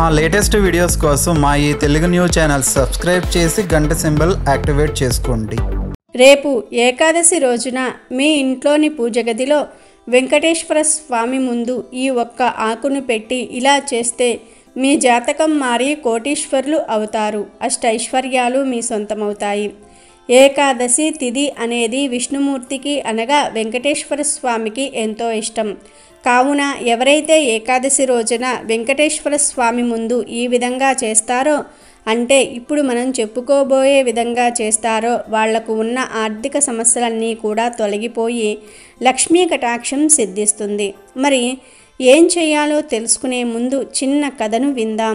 మా latest videos కోసం మా ఈ తెలుగు న్యూస్ ఛానల్ సబ్స్క్రైబ్ చేసి గంట సింబల్ యాక్టివేట్ చేసుకోండి రేపు ఏకాదశి రోజున మీ ఇంట్లోని పూజ గదిలో వెంకటేశ్వర స్వామి ముందు ఈ ఒక్క ఆకును పెట్టి ఇలా చేస్తే మీ జాతకం మారి కోటీశ్వరులు అవుతారు అష్టైశ్వర్యాలు మీ సొంతమవుతాయి ఏకాదశి తిథి అనేది విష్ణుమూర్తికి అనగా వెంకటేశ్వర స్వామికి ఎంతో ఇష్టం కావున ఎవరైతే ఏకాదశి రోజున వెంకటేశ్వర స్వామి ముందు ఈ విధంగా చేస్తారో అంటే ఇప్పుడు మనం చెప్పుకోబోయే విధంగా చేస్తారో వాళ్లకు ఉన్న ఆర్థిక సమస్యలన్నీ కూడా తొలగిపోయి లక్ష్మీ కటాక్షం సిద్ధిస్తుంది మరి ఏం చేయాలో తెలుసుకునే ముందు చిన్న కథను విందాం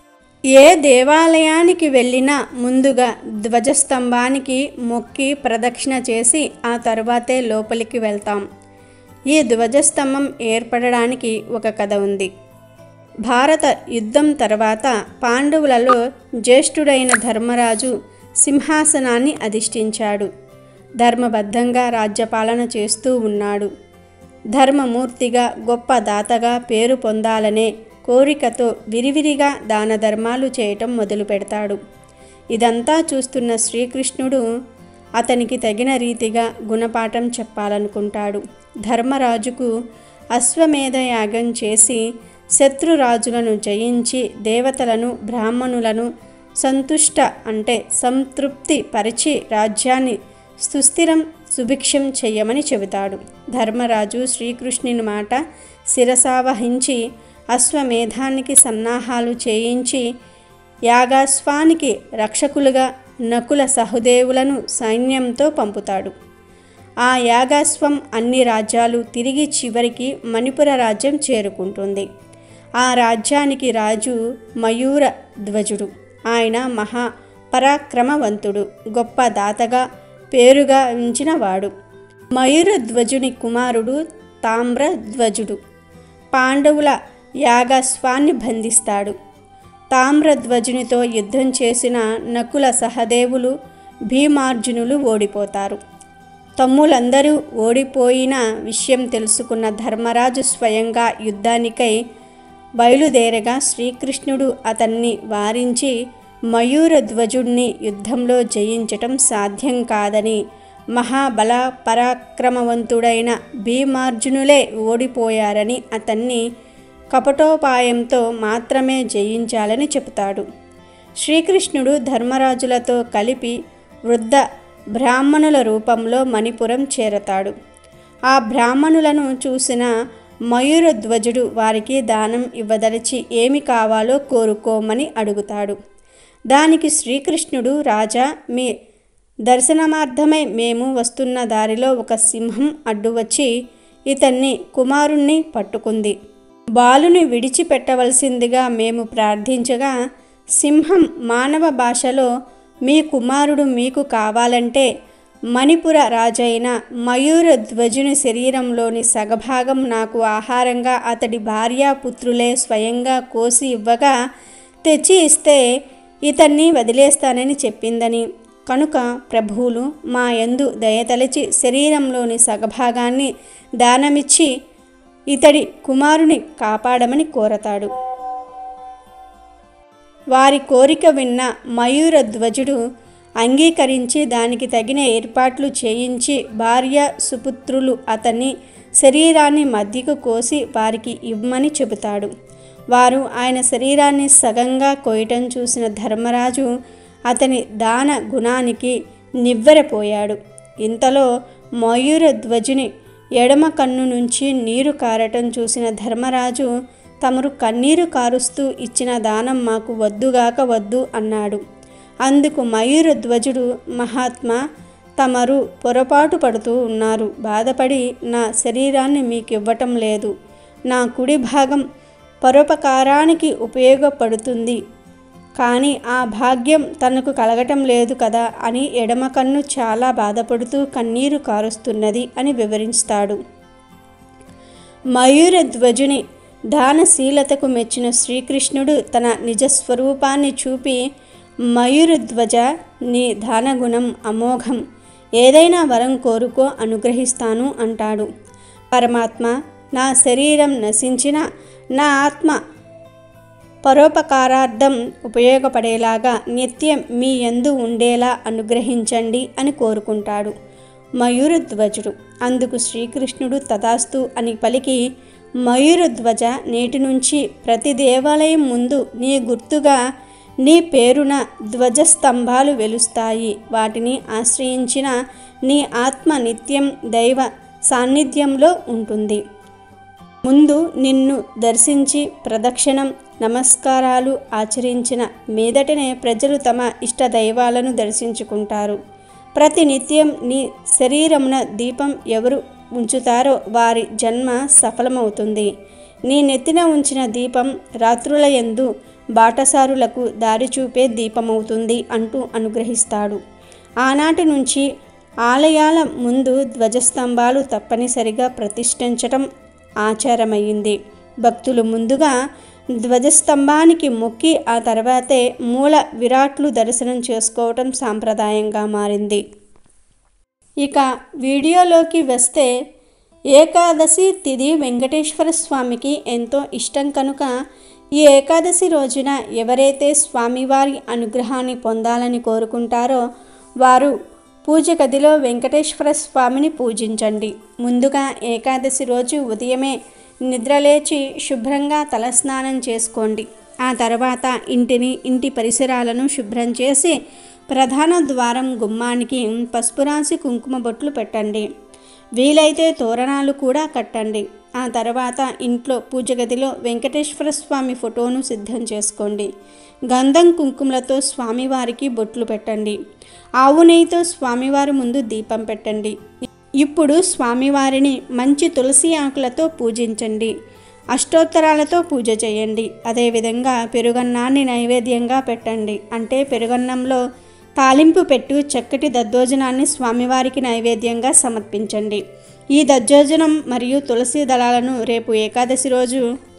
ఏ దేవాలయానికి వెళ్ళినా ముందుగా ధ్వజస్తంభానికి మొక్కి ప్రదక్షిణ చేసి ఆ తరువాతే లోపలికి వెళ్తాం ఈ ధ్వజస్తంభం ఏర్పడడానికి ఒక కథ ఉంది భారత యుద్ధం తర్వాత పాండవులలో జ్యేష్ఠుడైన ధర్మరాజు సింహాసనాన్ని అధిష్ఠించాడు ధర్మబద్ధంగా రాజ్యపాలన చేస్తూ ఉన్నాడు ధర్మమూర్తిగా గొప్ప దాతగా పేరు పొందాలనే కోరికతో విరివిరిగా దాన ధర్మాలు చేయటం మొదలు పెడతాడు ఇదంతా చూస్తున్న శ్రీకృష్ణుడు అతనికి తగిన రీతిగా గుణపాఠం చెప్పాలనుకుంటాడు ధర్మరాజుకు అశ్వమేధ యాగం చేసి శత్రురాజులను జయించి దేవతలను బ్రాహ్మణులను సంతుష్ట అంటే సంతృప్తి పరిచి రాజ్యాన్ని సుస్థిరం సుభిక్షం చెయ్యమని చెబుతాడు ధర్మరాజు శ్రీకృష్ణుని మాట శిరసావహించి అశ్వమేధానికి సన్నాహాలు చేయించి యాగాశ్వానికి రక్షకులుగా నకుల సహదేవులను సైన్యంతో పంపుతాడు ఆ యాగాశ్వం అన్ని రాజ్యాలు తిరిగి చివరికి మణిపుర రాజ్యం చేరుకుంటుంది ఆ రాజ్యానికి రాజు మయూర ధ్వజుడు ఆయన మహా పరాక్రమవంతుడు గొప్ప దాతగా పేరుగా ఉంచినవాడు మయూరధ్వజుని కుమారుడు తామ్రధ్వజుడు పాండవుల యాగస్వాన్ని బంధిస్తాడు తామ్రధ్వజునితో యుద్ధం చేసిన నకుల సహదేవులు భీమార్జునులు ఓడిపోతారు తమ్ములందరూ ఓడిపోయిన విషయం తెలుసుకున్న ధర్మరాజు స్వయంగా యుద్ధానికై బయలుదేరగా శ్రీకృష్ణుడు అతన్ని వారించి మయూరధ్వజుణ్ణి యుద్ధంలో జయించటం సాధ్యం కాదని మహాబల పరాక్రమవంతుడైన భీమార్జునులే ఓడిపోయారని అతన్ని కపటోపాయంతో మాత్రమే జయించాలని చెబుతాడు శ్రీకృష్ణుడు ధర్మరాజులతో కలిపి వృద్ధ బ్రాహ్మణుల రూపంలో మణిపురం చేరతాడు ఆ బ్రాహ్మణులను చూసిన మయూరధ్వజుడు వారికి దానం ఇవ్వదలిచి ఏమి కావాలో కోరుకోమని అడుగుతాడు దానికి శ్రీకృష్ణుడు రాజా మీ దర్శనమార్థమై మేము వస్తున్న దారిలో ఒక సింహం అడ్డు వచ్చి ఇతన్ని కుమారుణ్ణి పట్టుకుంది బాలుని విడిచిపెట్టవలసిందిగా మేము ప్రార్థించగా సింహం మానవ భాషలో మీ కుమారుడు మీకు కావాలంటే మణిపుర రాజైన మయూర ధ్వజుని శరీరంలోని సగభాగం నాకు ఆహారంగా అతడి భార్యాపుత్రులే స్వయంగా కోసి ఇవ్వగా తెచ్చి ఇస్తే ఇతన్ని వదిలేస్తానని చెప్పిందని కనుక ప్రభువులు మా యందు దయతలచి శరీరంలోని సగభాగాన్ని దానమిచ్చి ఇతడి కుమారుని కాపాడమని కోరతాడు వారి కోరిక విన్న మయూర ధ్వజుడు అంగీకరించి దానికి తగిన ఏర్పాట్లు చేయించి భార్య సుపుత్రులు అతని శరీరాన్ని మధ్యకు కోసి వారికి ఇవ్వమని చెబుతాడు వారు ఆయన శరీరాన్ని సగంగా కోయటం చూసిన ధర్మరాజు అతని దాన గుణానికి నివ్వెరపోయాడు ఇంతలో మయూర ధ్వజుని ఎడమ కన్ను నుంచి నీరు కారటం చూసిన ధర్మరాజు తమరు కన్నీరు కారుస్తూ ఇచ్చిన దానం మాకు వద్దుగాక వద్దు అన్నాడు అందుకు మయూర ధ్వజుడు మహాత్మా తమరు పొరపాటు పడుతూ ఉన్నారు బాధపడి నా శరీరాన్ని మీకు ఇవ్వటం లేదు నా కుడి భాగం పరోపకారానికి ఉపయోగపడుతుంది కానీ ఆ భాగ్యం తనకు కలగటం లేదు కదా అని ఎడమ కన్ను చాలా బాధపడుతూ కన్నీరు కారుస్తున్నది అని వివరిస్తాడు మయూర ధ్వజుని దానశీలతకు మెచ్చిన శ్రీకృష్ణుడు తన నిజస్వరూపాన్ని చూపి మయూరధ్వజ నీ దానగుణం అమోఘం ఏదైనా వరం కోరుకో అనుగ్రహిస్తాను అంటాడు పరమాత్మ నా శరీరం నశించిన నా ఆత్మ పరోపకారార్థం ఉపయోగపడేలాగా నిత్యం మీ యందు ఉండేలా అనుగ్రహించండి అని కోరుకుంటాడు మయూరధ్వజుడు అందుకు శ్రీకృష్ణుడు తదాస్తు అని పలికి మయూరధ్వజ నేటి నుంచి ప్రతి దేవాలయం ముందు నీ గుర్తుగా నీ పేరున ధ్వజస్తంభాలు వెలుస్తాయి వాటిని ఆశ్రయించిన నీ ఆత్మ నిత్యం దైవ సాన్నిధ్యంలో ఉంటుంది ముందు నిన్ను దర్శించి ప్రదక్షిణం నమస్కారాలు ఆచరించిన మీదటనే ప్రజలు తమ ఇష్ట దైవాలను దర్శించుకుంటారు ప్రతినిత్యం నీ శరీరమున దీపం ఎవరు ఉంచుతారో వారి జన్మ సఫలమవుతుంది నీ నెత్తిన ఉంచిన దీపం రాత్రుల యందు బాటసారులకు దారి చూపే దీపమవుతుంది అంటూ అనుగ్రహిస్తాడు ఆనాటి నుంచి ఆలయాల ముందు ధ్వజస్తంభాలు తప్పనిసరిగా ప్రతిష్ఠించటం ఆచారమయ్యింది భక్తులు ముందుగా ధ్వజస్తంభానికి మొక్కి ఆ తర్వాతే మూల విరాట్లు దర్శనం చేసుకోవటం సాంప్రదాయంగా మారింది ఇక వీడియోలోకి వస్తే ఏకాదశి తిథి వెంకటేశ్వర స్వామికి ఎంతో ఇష్టం కనుక ఈ ఏకాదశి రోజున ఎవరైతే స్వామివారి అనుగ్రహాన్ని పొందాలని కోరుకుంటారో వారు పూజ గదిలో వెంకటేశ్వర స్వామిని పూజించండి ముందుగా ఏకాదశి రోజు ఉదయమే నిద్రలేచి శుభ్రంగా తలస్నానం చేసుకోండి ఆ తర్వాత ఇంటిని ఇంటి పరిసరాలను శుభ్రం చేసి ప్రధాన ద్వారం గుమ్మానికి పసుపు రాసి కుంకుమ బొట్లు పెట్టండి వీలైతే తోరణాలు కూడా కట్టండి ఆ తర్వాత ఇంట్లో పూజ గదిలో వెంకటేశ్వర స్వామి ఫోటోను సిద్ధం చేసుకోండి గంధం కుంకుమలతో స్వామివారికి బొట్లు పెట్టండి ఆవు నెయ్యితో స్వామివారి ముందు దీపం పెట్టండి ఇప్పుడు స్వామివారిని మంచి తులసి ఆకులతో పూజించండి అష్టోత్తరాలతో పూజ చేయండి అదేవిధంగా పెరుగన్నాన్ని నైవేద్యంగా పెట్టండి అంటే పెరుగన్నంలో తాలింపు పెట్టు చక్కటి దద్దోజనాన్ని స్వామివారికి నైవేద్యంగా సమర్పించండి ఈ దద్దోజనం మరియు తులసి దళాలను రేపు ఏకాదశి రోజు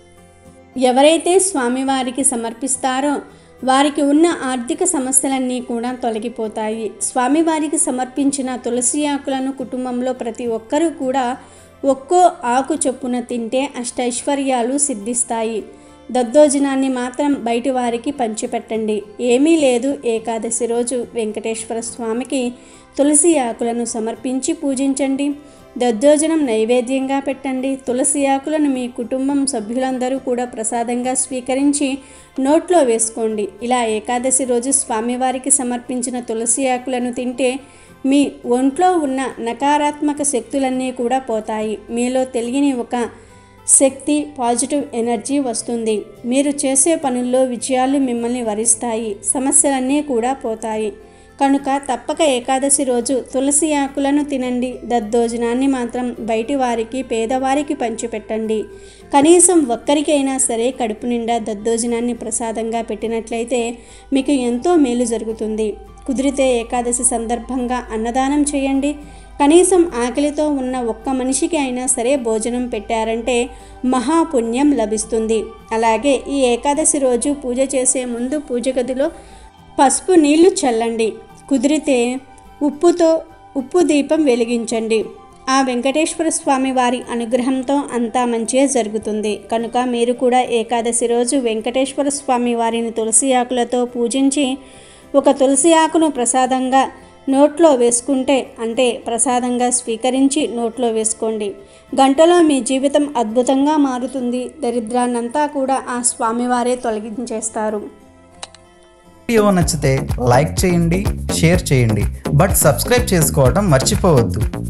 ఎవరైతే స్వామివారికి సమర్పిస్తారో వారికి ఉన్న ఆర్థిక సమస్యలన్నీ కూడా తొలగిపోతాయి స్వామివారికి సమర్పించిన తులసి ఆకులను కుటుంబంలో ప్రతి ఒక్కరూ కూడా ఒక్కో ఆకు చొప్పున తింటే అష్టైశ్వర్యాలు సిద్ధిస్తాయి దద్దోజనాన్ని మాత్రం బయటి వారికి పంచిపెట్టండి ఏమీ లేదు ఏకాదశి రోజు వెంకటేశ్వర స్వామికి తులసి ఆకులను సమర్పించి పూజించండి దద్దోజనం నైవేద్యంగా పెట్టండి తులసి ఆకులను మీ కుటుంబం సభ్యులందరూ కూడా ప్రసాదంగా స్వీకరించి నోట్లో వేసుకోండి ఇలా ఏకాదశి రోజు స్వామివారికి సమర్పించిన తులసి ఆకులను తింటే మీ ఒంట్లో ఉన్న నకారాత్మక శక్తులన్నీ కూడా పోతాయి మీలో తెలియని ఒక శక్తి పాజిటివ్ ఎనర్జీ వస్తుంది మీరు చేసే పనుల్లో విజయాలు మిమ్మల్ని వరిస్తాయి సమస్యలన్నీ కూడా పోతాయి కనుక తప్పక ఏకాదశి రోజు తులసి ఆకులను తినండి దద్దోజనాన్ని మాత్రం బయటి వారికి పేదవారికి పంచిపెట్టండి కనీసం ఒక్కరికైనా సరే కడుపు నిండా దద్దోజనాన్ని ప్రసాదంగా పెట్టినట్లయితే మీకు ఎంతో మేలు జరుగుతుంది కుదిరితే ఏకాదశి సందర్భంగా అన్నదానం చేయండి కనీసం ఆకలితో ఉన్న ఒక్క మనిషికి అయినా సరే భోజనం పెట్టారంటే మహాపుణ్యం లభిస్తుంది అలాగే ఈ ఏకాదశి రోజు పూజ చేసే ముందు పూజ గదిలో పసుపు నీళ్లు చల్లండి కుదిరితే ఉప్పుతో ఉప్పు దీపం వెలిగించండి ఆ వెంకటేశ్వర స్వామి వారి అనుగ్రహంతో అంతా మంచిగా జరుగుతుంది కనుక మీరు కూడా ఏకాదశి రోజు వెంకటేశ్వర స్వామి వారిని తులసి ఆకులతో పూజించి ఒక తులసి ఆకును ప్రసాదంగా నోట్లో వేసుకుంటే అంటే ప్రసాదంగా స్వీకరించి నోట్లో వేసుకోండి గంటలో మీ జీవితం అద్భుతంగా మారుతుంది దరిద్రాన్నంతా కూడా ఆ స్వామివారే తొలగించేస్తారు వీడియో నచ్చితే లైక్ చేయండి షేర్ చేయండి బట్ సబ్స్క్రైబ్ చేసుకోవడం మర్చిపోవద్దు